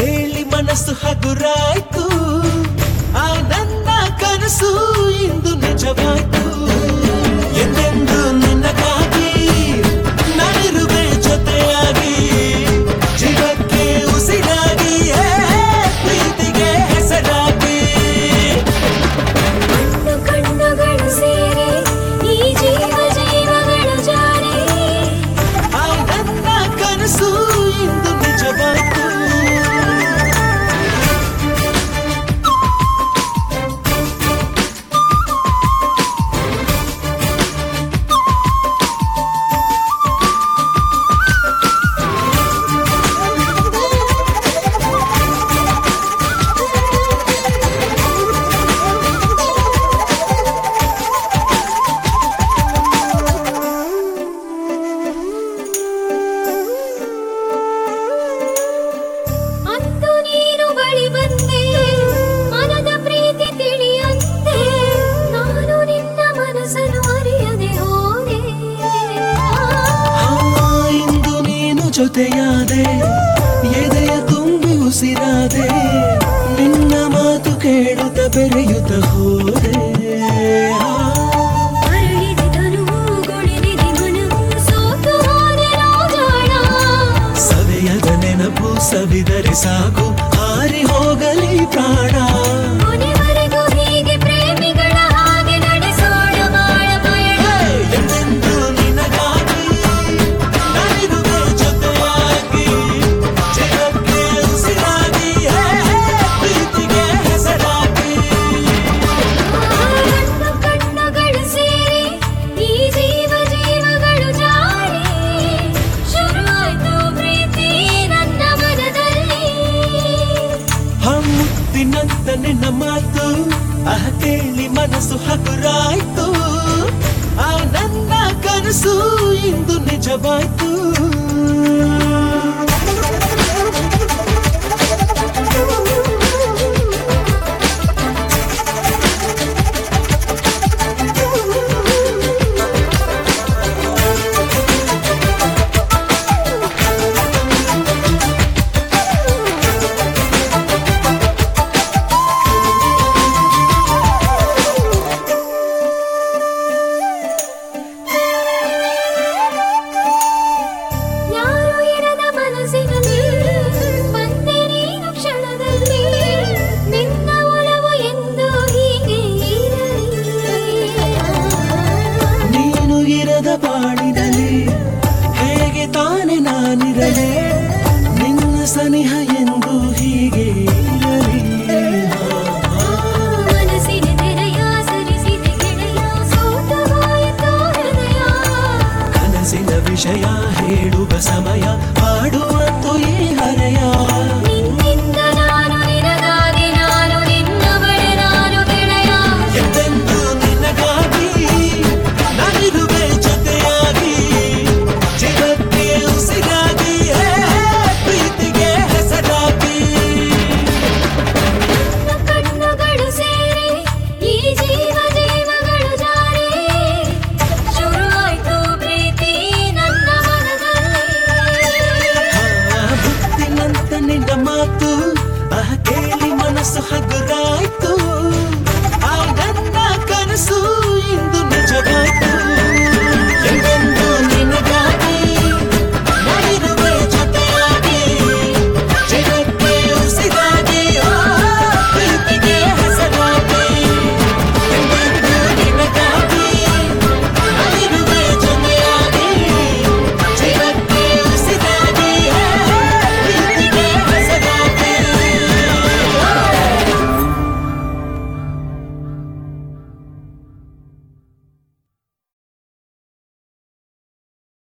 ಕೇಳಿ ಮನಸ್ಸು ಹಗುರಾಯ್ತು ಆ ನನ್ನ ಕನಸು ಇಂದು ನಿಜವಾಯ್ತು ಎಂದೆಂದು ನಿನ್ನಗಾಗಿ ನಾನಿರುವೆ ಜೊತೆಯಾಗಿ ಜೀವಕ್ಕೆ ಉಸಿರಾಗಿ ಏ, ಪ್ರೀತಿಗೆ ಹೆಸರಾಗಿ ಕಣ್ಣು ಕಣ್ಣುಗಳು ಸೇರಿ ಈ ಜೀವ ಜೀವಗಳು ಜಾರಿ ಆ ನನ್ನ ಕನಸು ಇಂದು ನಿಜವಾಯ್ತು ಅಂದು ನೀನು ಬಳಿ ಬಂದೆ ಮನದ ಪ್ರೀತಿ ತಿಳಿಯಂತೆ ನಾನು ನಿನ್ನ ಮನಸ್ಸನ್ನು ಅರಿಯದೆ ಹೋದೆ ಆ, ಇಂದು ನೀನು ಜೊತೆಯಾದೆ ಎದೆಯ ತುಂಬಿ ಉಸಿರಾದೆ ನಿನ್ನ ಮಾತು ಕೇಳುತ್ತ ಬೆರೆಯುತ್ತ ಹೋದೆ ಆ, ಅರಳಿದೆ ತನುವು ಗೊಳಿರಿದೆ ಮನವು ಸೋತು ಹೋದೆ ರಾಜಾಳ ಸವೆಯದ ನೆನಪು ಸವಿದರೆ ಸಾಕು ಹಾರಿ ಹೋಗಲಿ ಪ್ರಾಣ ಕೊನೆವರೆಗೂ ಹೀಗೆ ಪ್ರೇಮಿಗಳ ಹಾಗೆ ನಡೆಸೋಣ ಬಾಳ ಪಯಣ ಎಂದೆಂದು ನಿನಗಾಗಿ ನಾನಿರುವೆ ಜೊತೆಯಾಗಿ ಜಗಕ್ಕೆ ಉಸಿರಾಗಿ ಏ, ಪ್ರೀತಿಗೆ ಹೆಸರಾಗಿ ಕಣ್ಣು ಕಣ್ಣುಗಳು ಸೇರಿ ಈ ಜೀವ ಜೀವಗಳು ಜಾರಿ ಶುರುವಾಯ್ತು ಪ್ರೀತಿ ನನ್ನ ಮನದಲ್ಲಿ ಮುತ್ತಿನಂತ ನಿನ್ನ ಮಾತು ಆಹ ಕೇಳಿ ಮನಸ್ಸು ಹಗುರಾಯ್ತು ಆ ನನ್ನ ಕನಸು ಇಂದು ನಿಜವಾಯ್ತು